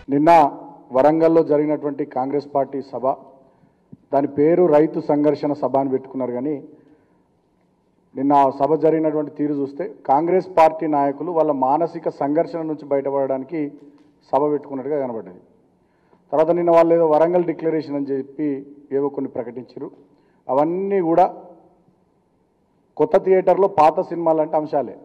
నిన్న వరంగల్లో జరిగినటువంటి కాంగ్రెస్ పార్టీ సభ దాని పేరు రైతు సంఘర్షణ సభ అని పెట్టుకున్నారు కానీ నిన్న ఆ సభ జరిగినటువంటి తీరు చూస్తే కాంగ్రెస్ పార్టీ నాయకులు వాళ్ళ మానసిక సంఘర్షణ నుంచి బయటపడడానికి సభ పెట్టుకున్నట్టుగా కనబడ్డది తర్వాత నిన్న వాళ్ళు ఏదో వరంగల్ డిక్లరేషన్ అని చెప్పి ఏవో కొన్ని ప్రకటించారు అవన్నీ కూడా కొత్త థియేటర్లో పాత సినిమాలు అంటే అంశాలే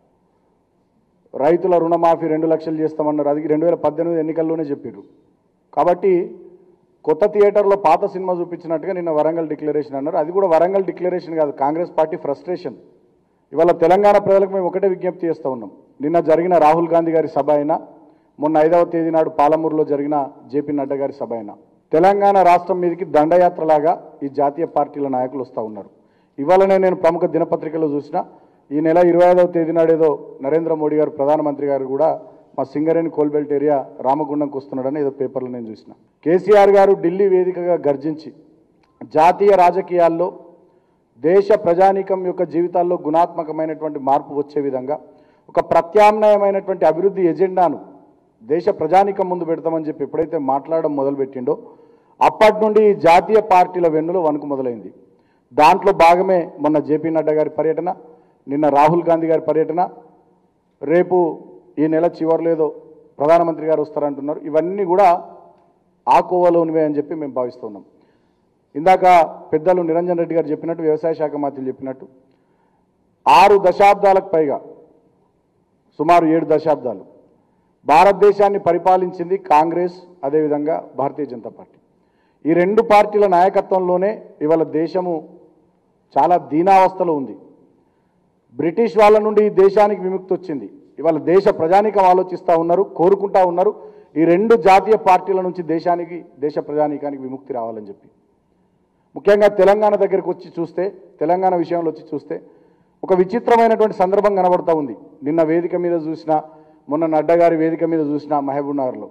రైతుల రుణమాఫీ రెండు లక్షలు చేస్తామన్నారు అది రెండు వేల పద్దెనిమిది ఎన్నికల్లోనే చెప్పారు కాబట్టి కొత్త థియేటర్లో పాత సినిమా చూపించినట్టుగా నిన్న వరంగల్ డిక్లరేషన్ అన్నారు అది కూడా వరంగల్ డిక్లరేషన్ కాదు కాంగ్రెస్ పార్టీ ఫ్రస్ట్రేషన్ ఇవాళ తెలంగాణ ప్రజలకు మేము ఒకటే విజ్ఞప్తి చేస్తూ ఉన్నాం నిన్న జరిగిన రాహుల్ గాంధీ గారి సభ అయినా మొన్న ఐదవ తేదీ నాడు పాలమూరులో జరిగిన జేపీ నడ్డా గారి సభ అయినా తెలంగాణ రాష్ట్రం మీదకి దండయాత్రలాగా ఈ జాతీయ పార్టీల నాయకులు వస్తూ ఉన్నారు ఇవాళనే నేను ప్రముఖ దినపత్రికలో చూసిన ఈ నెల ఇరవై ఐదవ తేదీ నాడు ఏదో నరేంద్ర మోడీ గారు ప్రధానమంత్రి గారు కూడా మా సింగరేణి కోల్బెల్ట్ ఏరియా రామగుండంకి వస్తున్నాడని ఏదో పేపర్లో నేను చూసిన కేసీఆర్ గారు ఢిల్లీ వేదికగా గర్జించి జాతీయ రాజకీయాల్లో దేశ ప్రజానీకం యొక్క జీవితాల్లో గుణాత్మకమైనటువంటి మార్పు వచ్చే విధంగా ఒక ప్రత్యామ్నాయమైనటువంటి అభివృద్ధి ఎజెండాను దేశ ప్రజానీకం ముందు పెడతామని చెప్పి ఎప్పుడైతే మాట్లాడడం మొదలుపెట్టిండో అప్పటి నుండి ఈ జాతీయ పార్టీల వెన్నులో వణుకు మొదలైంది దాంట్లో భాగమే మొన్న జేపీ నడ్డా గారి పర్యటన నిన్న రాహుల్ గాంధీ గారి పర్యటన రేపు ఈ నెల చివరిలో ఏదో ప్రధానమంత్రి గారు వస్తారంటున్నారు ఇవన్నీ కూడా ఆ కోవలోనివే అని చెప్పి మేము భావిస్తున్నాం ఇందాక పెద్దలు నిరంజన్ రెడ్డి గారు చెప్పినట్టు వ్యవసాయ శాఖ మంత్రులు చెప్పినట్టు ఆరు దశాబ్దాలకు పైగా సుమారు ఏడు దశాబ్దాలు భారతదేశాన్ని పరిపాలించింది కాంగ్రెస్ అదేవిధంగా భారతీయ జనతా పార్టీ ఈ రెండు పార్టీల నాయకత్వంలోనే ఇవాళ దేశము చాలా దీనావస్థలో ఉంది బ్రిటిష్ వాళ్ళ నుండి ఈ దేశానికి విముక్తి వచ్చింది ఇవాళ దేశ ప్రజానీకం ఆలోచిస్తూ ఉన్నారు కోరుకుంటా ఉన్నారు ఈ రెండు జాతీయ పార్టీల నుంచి దేశానికి దేశ ప్రజానీకానికి విముక్తి రావాలని చెప్పి ముఖ్యంగా తెలంగాణ దగ్గరికి వచ్చి చూస్తే తెలంగాణ విషయంలో వచ్చి చూస్తే ఒక విచిత్రమైనటువంటి సందర్భం కనబడతా ఉంది నిన్న వేదిక మీద చూసిన మొన్న నడ్డా గారి వేదిక మీద చూసిన మహబూబ్ నగర్లో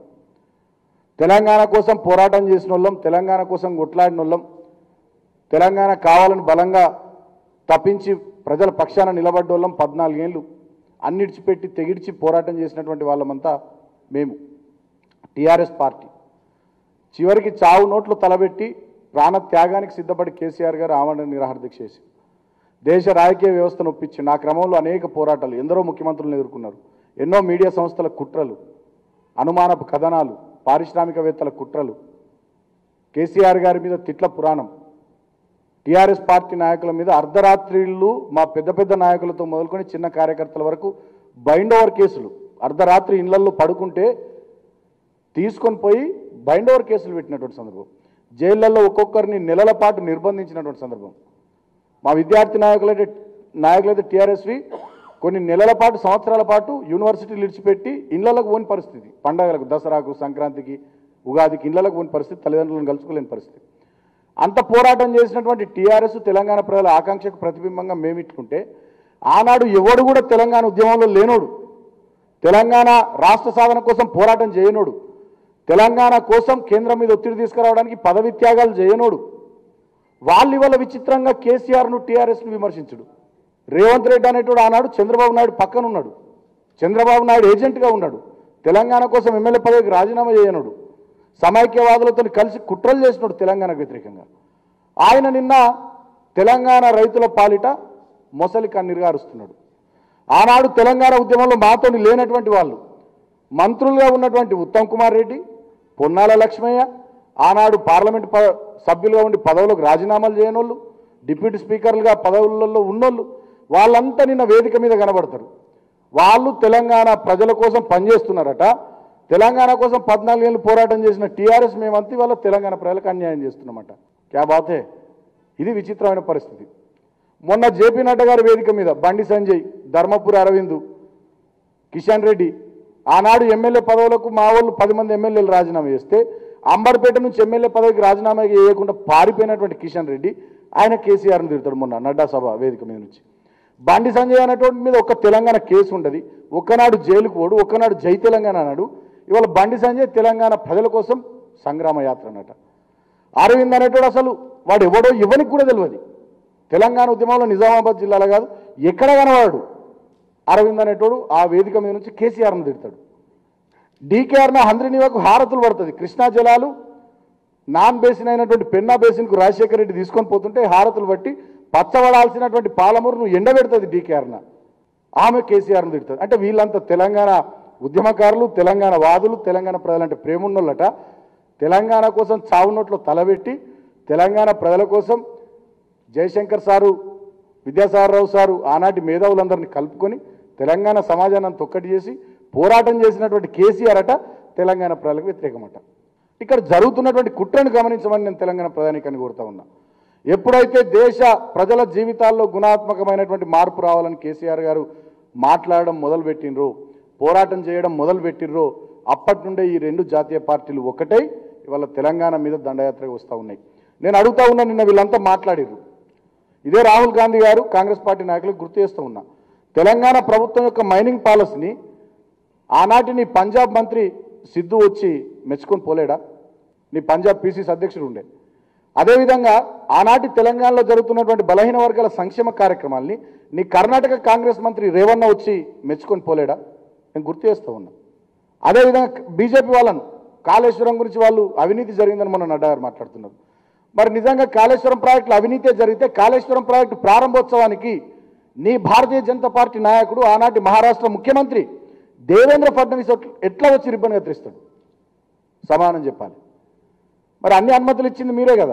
తెలంగాణ కోసం పోరాటం చేసిన వాళ్ళం తెలంగాణ కోసం కొట్లాడిన వాళ్ళం తెలంగాణ కావాలని బలంగా తప్పించి ప్రజల పక్షాన నిలబడ్డ వాళ్ళం పద్నాలుగేళ్ళు అన్నిడిచిపెట్టి తెగిడిచి పోరాటం చేసినటువంటి వాళ్ళమంతా మేము టీఆర్ఎస్ పార్టీ చివరికి చావు నోట్లు తలబెట్టి ప్రాణ త్యాగానికి సిద్ధపడి కేసీఆర్ గారు ఆమరణ నిరాహార దీక్ష చేసి దేశ రాజకీయ వ్యవస్థను ఒప్పించి ఆ క్రమంలో అనేక పోరాటాలు ఎందరో ముఖ్యమంత్రులను ఎదుర్కొన్నారు ఎన్నో మీడియా సంస్థల కుట్రలు అనుమానపు కథనాలు పారిశ్రామికవేత్తల కుట్రలు కేసీఆర్ గారి మీద తిట్ల పురాణం టీఆర్ఎస్ పార్టీ నాయకుల మీద అర్ధరాత్రిళ్ళు మా పెద్ద పెద్ద నాయకులతో మొదలుకొని చిన్న కార్యకర్తల వరకు బైండ్ ఓవర్ కేసులు అర్ధరాత్రి ఇళ్లలో పడుకుంటే తీసుకొని పోయి బైండ్ ఓవర్ కేసులు పెట్టినటువంటి సందర్భం జైళ్లలో ఒక్కొక్కరిని నెలల పాటు నిర్బంధించినటువంటి సందర్భం మా విద్యార్థి నాయకులైతే నాయకులైతే టీఆర్ఎస్వి కొన్ని నెలల పాటు సంవత్సరాల పాటు యూనివర్సిటీలు ఇడిచిపెట్టి ఇళ్లకు పోని పరిస్థితి పండగలకు దసరాకు సంక్రాంతికి ఉగాదికి ఇళ్లకు పోని పరిస్థితి తల్లిదండ్రులను కలుసుకోలేని పరిస్థితి అంత పోరాటం చేసినటువంటి టీఆర్ఎస్ తెలంగాణ ప్రజల ఆకాంక్షకు ప్రతిబింబంగా మేమిట్లుంటే ఆనాడు ఎవడు కూడా తెలంగాణ ఉద్యమంలో లేనోడు తెలంగాణ రాష్ట్ర సాధన కోసం పోరాటం చేయనోడు తెలంగాణ కోసం కేంద్రం మీద ఒత్తిడి తీసుకురావడానికి పదవి త్యాగాలు చేయనోడు వాళ్ళు ఇవాళ విచిత్రంగా కేసీఆర్ను టీఆర్ఎస్ను విమర్శించుడు రేవంత్ రెడ్డి అనేటోడు ఆనాడు చంద్రబాబు నాయుడు పక్కన ఉన్నాడు చంద్రబాబు నాయుడు ఏజెంట్గా ఉన్నాడు తెలంగాణ కోసం ఎమ్మెల్యే పదవికి రాజీనామా చేయనుడు సమైక్యవాదులతో కలిసి కుట్రలు చేసినాడు తెలంగాణకు వ్యతిరేకంగా ఆయన నిన్న తెలంగాణ రైతుల పాలిట మొసలి కన్నీరుగా అరుస్తున్నాడు ఆనాడు తెలంగాణ ఉద్యమంలో మాతో లేనటువంటి వాళ్ళు మంత్రులుగా ఉన్నటువంటి ఉత్తమ్ కుమార్ రెడ్డి పొన్నాల లక్ష్మయ్య ఆనాడు పార్లమెంట్ ప సభ్యులుగా ఉండి పదవులకు రాజీనామాలు చేయనోళ్ళు డిప్యూటీ స్పీకర్లుగా పదవులలో ఉన్నోళ్ళు వాళ్ళంతా నిన్న వేదిక మీద కనబడతారు వాళ్ళు తెలంగాణ ప్రజల కోసం పనిచేస్తున్నారట తెలంగాణ కోసం పద్నాలుగేళ్ళు పోరాటం చేసిన టీఆర్ఎస్ మేమంతా ఇవాళ తెలంగాణ ప్రజలకు అన్యాయం చేస్తున్నామట క్యా బాతే ఇది విచిత్రమైన పరిస్థితి మొన్న జేపీ నడ్డా గారి వేదిక మీద బండి సంజయ్ ధర్మపురి అరవింద్ కిషన్ రెడ్డి ఆనాడు ఎమ్మెల్యే పదవులకు మా వాళ్ళు పది మంది ఎమ్మెల్యేలు రాజీనామా చేస్తే అంబర్పేట నుంచి ఎమ్మెల్యే పదవికి రాజీనామా చేయకుండా పారిపోయినటువంటి కిషన్ రెడ్డి ఆయన కేసీఆర్ని తిడతాడు మొన్న నడ్డా సభ వేదిక మీద నుంచి బండి సంజయ్ అనేటువంటి మీద ఒక తెలంగాణ కేసు ఉండదు ఒక్కనాడు జైలుకు పోడు ఒక్కనాడు జై తెలంగాణ అన్నాడు ఇవాళ బండి సంజయ్ తెలంగాణ ప్రజల కోసం సంగ్రామ యాత్ర అన్నట అరవింద్ అనేటోడు అసలు వాడు ఎవడో ఇవ్వనికి కూడా తెలియదు తెలంగాణ ఉద్యమంలో నిజామాబాద్ జిల్లాలో కాదు ఎక్కడ కనవాడు అరవింద్ అనేటోడు ఆ వేదిక మీద నుంచి కేసీఆర్ను తిడతాడు డీకేఆర్న హంద్రినివాకు హారతులు పడుతుంది కృష్ణా జలాలు నాన్ బేసిన్ అయినటువంటి పెన్నా బేసిన్కు రాజశేఖర రెడ్డి తీసుకొని పోతుంటే హారతులు బట్టి పచ్చబడాల్సినటువంటి పాలమూరును ఎండబెడుతుంది డీకేఆర్న ఆమె కేసీఆర్ను తిడుతుంది అంటే వీళ్ళంతా తెలంగాణ ఉద్యమకారులు తెలంగాణ వాదులు తెలంగాణ ప్రజలంటే ప్రేమున్నోళ్ళట తెలంగాణ కోసం చావునోట్లో తలబెట్టి తెలంగాణ ప్రజల కోసం జయశంకర్ సారు విద్యాసాగరరావు సారు ఆనాటి మేధావులందరినీ కలుపుకొని తెలంగాణ సమాజాన్ని అంత ఒక్కటి చేసి పోరాటం చేసినటువంటి కేసీఆర్ అట తెలంగాణ ప్రజలకు వ్యతిరేకమట ఇక్కడ జరుగుతున్నటువంటి కుట్రను గమనించమని నేను తెలంగాణ ప్రధానికాన్ని కోరుతా ఉన్నా ఎప్పుడైతే దేశ ప్రజల జీవితాల్లో గుణాత్మకమైనటువంటి మార్పు రావాలని కేసీఆర్ గారు మాట్లాడడం మొదలుపెట్టినరో పోరాటం చేయడం మొదలుపెట్టినరో అప్పటి నుండే ఈ రెండు జాతీయ పార్టీలు ఒకటై ఇవాళ తెలంగాణ మీద దండయాత్రగా వస్తూ ఉన్నాయి నేను అడుగుతా ఉన్నా నిన్న వీళ్ళంతా మాట్లాడిర్రు ఇదే రాహుల్ గాంధీ గారు కాంగ్రెస్ పార్టీ నాయకులకు గుర్తు చేస్తూ ఉన్నా తెలంగాణ ప్రభుత్వం యొక్క మైనింగ్ పాలసీని ఆనాటి నీ పంజాబ్ మంత్రి సిద్ధు వచ్చి మెచ్చుకొని పోలేడా నీ పంజాబ్ పీసీసీ అధ్యక్షుడు ఉండే అదేవిధంగా ఆనాటి తెలంగాణలో జరుగుతున్నటువంటి బలహీన వర్గాల సంక్షేమ కార్యక్రమాల్ని నీ కర్ణాటక కాంగ్రెస్ మంత్రి రేవన్న వచ్చి మెచ్చుకొని పోలేడా నేను గుర్తు చేస్తూ ఉన్నా అదేవిధంగా బీజేపీ వాళ్ళను కాళేశ్వరం గురించి వాళ్ళు అవినీతి జరిగిందని మన నడ్డా గారు మాట్లాడుతున్నారు మరి నిజంగా కాళేశ్వరం ప్రాజెక్టులో అవినీతే జరిగితే కాళేశ్వరం ప్రాజెక్టు ప్రారంభోత్సవానికి నీ భారతీయ జనతా పార్టీ నాయకుడు ఆనాటి మహారాష్ట్ర ముఖ్యమంత్రి దేవేంద్ర ఫడ్నవీస్ ఎట్ల- ఎట్లా వచ్చి రిబ్బన్ కత్తిరిస్తాడు సమానం చెప్పాలి మరి అన్ని అనుమతులు ఇచ్చింది మీరే కదా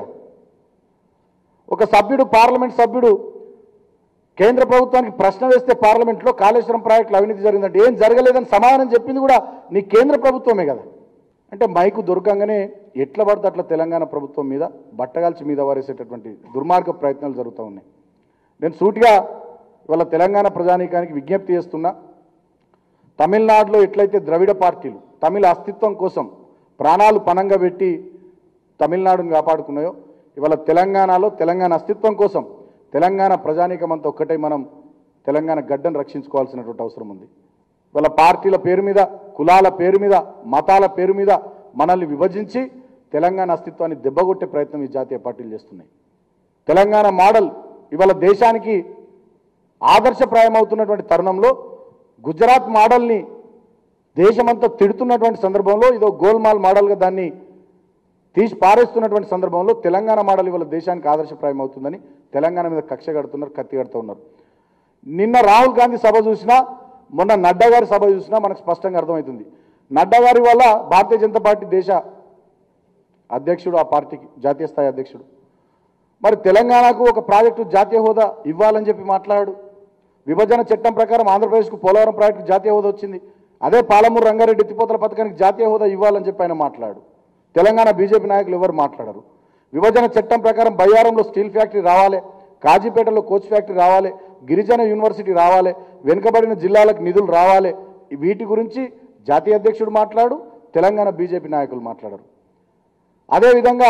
ఒక సభ్యుడు పార్లమెంట్ సభ్యుడు కేంద్ర ప్రభుత్వానికి ప్రశ్న వేస్తే పార్లమెంట్లో కాళేశ్వరం ప్రాజెక్టులో అవినీతి జరిగిందంటే ఏం జరగలేదని సమాధానం చెప్పింది కూడా నీ కేంద్ర ప్రభుత్వమే కదా అంటే మైకు దొరకంగానే ఎట్లా పడితే అట్లా తెలంగాణ ప్రభుత్వం మీద బట్టగాల్చి మీద వారేసేటటువంటి దుర్మార్గ ప్రయత్నాలు జరుగుతూ ఉన్నాయి నేను సూటిగా ఇవాళ తెలంగాణ ప్రజానీకానికి విజ్ఞప్తి చేస్తున్నా తమిళనాడులో ఎట్లయితే ద్రవిడ పార్టీలు తమిళ అస్తిత్వం కోసం ప్రాణాలు పణంగా పెట్టి తమిళనాడును కాపాడుకున్నాయో ఇవాళ తెలంగాణలో తెలంగాణ అస్తిత్వం కోసం తెలంగాణ ప్రజానీకమంతా ఒక్కటే మనం తెలంగాణ గడ్డను రక్షించుకోవాల్సినటువంటి అవసరం ఉంది ఇవాళ పార్టీల పేరు మీద కులాల పేరు మీద మతాల పేరు మీద మనల్ని విభజించి తెలంగాణ అస్తిత్వాన్ని దెబ్బగొట్టే ప్రయత్నం ఈ జాతీయ పార్టీలు చేస్తున్నాయి తెలంగాణ మోడల్ ఇవాళ దేశానికి ఆదర్శప్రాయమవుతున్నటువంటి తరుణంలో గుజరాత్ మోడల్ని దేశమంతా తిడుతున్నటువంటి సందర్భంలో ఇదో గోల్మాల్ మోడల్గా దాన్ని తీసి పారేస్తున్నటువంటి సందర్భంలో తెలంగాణ మోడల్ ఇవాళ దేశానికి ఆదర్శప్రాయం అవుతుందని తెలంగాణ మీద కక్ష కడుతున్నారు కత్తి కడుతూ ఉన్నారు నిన్న రాహుల్ గాంధీ సభ చూసినా మొన్న నడ్డా గారి సభ చూసినా మనకు స్పష్టంగా అర్థమవుతుంది నడ్డా గారి వల్ల భారతీయ జనతా పార్టీ దేశ అధ్యక్షుడు ఆ పార్టీకి జాతీయ స్థాయి అధ్యక్షుడు మరి తెలంగాణకు ఒక ప్రాజెక్టు జాతీయ హోదా ఇవ్వాలని చెప్పి మాట్లాడాడు విభజన చట్టం ప్రకారం ఆంధ్రప్రదేశ్కు పోలవరం ప్రాజెక్టు జాతీయ హోదా వచ్చింది అదే పాలమూరు రంగారెడ్డి ఎత్తిపోతల పథకానికి జాతీయ హోదా ఇవ్వాలని చెప్పి ఆయన మాట్లాడు తెలంగాణ బీజేపీ నాయకులు ఎవరు మాట్లాడరు విభజన చట్టం ప్రకారం బయ్యారంలో స్టీల్ ఫ్యాక్టరీ రావాలి కాజీపేటలో కోచ్ ఫ్యాక్టరీ రావాలి గిరిజన యూనివర్సిటీ రావాలి వెనుకబడిన జిల్లాలకు నిధులు రావాలి వీటి గురించి జాతీయ అధ్యక్షుడు మాట్లాడు తెలంగాణ బీజేపీ నాయకులు మాట్లాడరు అదేవిధంగా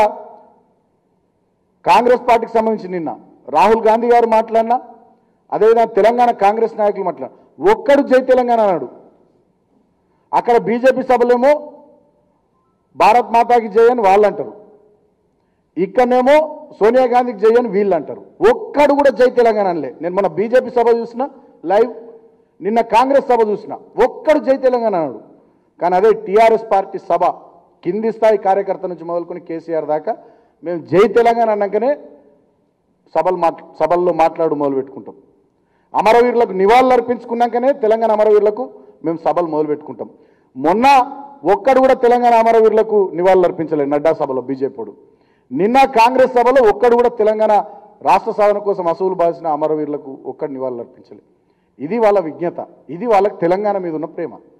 కాంగ్రెస్ పార్టీకి సంబంధించి నిన్న రాహుల్ గాంధీ గారు మాట్లాడినా అదేవిధంగా తెలంగాణ కాంగ్రెస్ నాయకులు మాట్లాడు ఒక్కడు జై తెలంగాణ అన్నాడు అక్కడ బీజేపీ సభలేమో భారత్ మాతాకి జై అని వాళ్ళు అంటారు ఇక్కడనేమో సోనియా గాంధీకి జై అని వీళ్ళు అంటారు ఒక్కడు కూడా జై తెలంగాణ అనలే నేను మన బీజేపీ సభ చూసిన లైవ్ నిన్న కాంగ్రెస్ సభ చూసిన ఒక్కడు జై తెలంగాణ అన్నాడు కానీ అదే టీఆర్ఎస్ పార్టీ సభ కింది స్థాయి కార్యకర్త నుంచి మొదలుకొని కేసీఆర్ దాకా మేము జై తెలంగాణ అన్నాకనే సభలు మాట్ సభల్లో మాట్లాడు మొదలు పెట్టుకుంటాం అమరవీరులకు నివాళులు అర్పించుకున్నాకనే తెలంగాణ అమరవీరులకు మేము సభలు మొదలు పెట్టుకుంటాం మొన్న ఒక్కడు కూడా తెలంగాణ అమరవీరులకు నివాళులు అర్పించలేదు నడ్డా సభలో బీజేపీడు నిన్న కాంగ్రెస్ సభలో ఒక్కడు కూడా తెలంగాణ రాష్ట్ర సాధన కోసం అసూలు బాసిన అమరవీరులకు ఒక్కడు నివాళులు అర్పించలేదు ఇది వాళ్ళ విజ్ఞత ఇది వాళ్ళకి తెలంగాణ మీద ఉన్న ప్రేమ